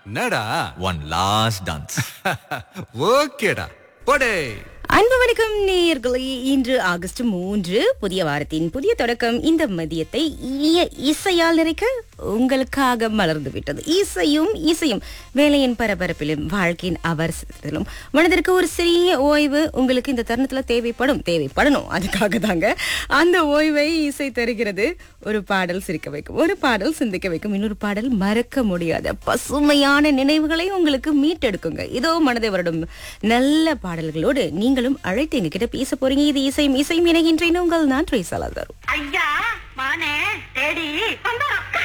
என்னடா one last dance ஓகேடா போடே அன்பு வணக்கம் நேயர்களே இன்று ஆகஸ்ட் மூன்று புதிய வாரத்தின் புதிய தொடக்கம் இந்த மதியத்தை இனிய இசையால் நிறைக்க உங்களுக்காக மலர்ந்து விட்டது இசையும் இசையும் வேலையின் பரபரப்பிலும் வாழ்க்கையின் அவசரத்திலும் மனதிற்கு ஒரு சிறிய ஓய்வு உங்களுக்கு இந்த தருணத்துல தேவைப்படும் தேவைப்படணும் அதுக்காக தாங்க அந்த ஓய்வை இசை தருகிறது ஒரு பாடல் சிரிக்க வைக்கும் ஒரு பாடல் சிந்திக்க வைக்கும் இன்னொரு பாடல் மறக்க முடியாத பசுமையான நினைவுகளை உங்களுக்கு மீட்டெடுக்குங்க இதோ மனதை வருடம் நல்ல பாடல்களோடு நீங்களும் அழைத்து எங்க கிட்ட பேச போறீங்க இது இசையும் இசையும் இணைகின்றேன் உங்கள் நான் ட்ரேசாலா தரும் ஐயா மானே தேடி வந்தா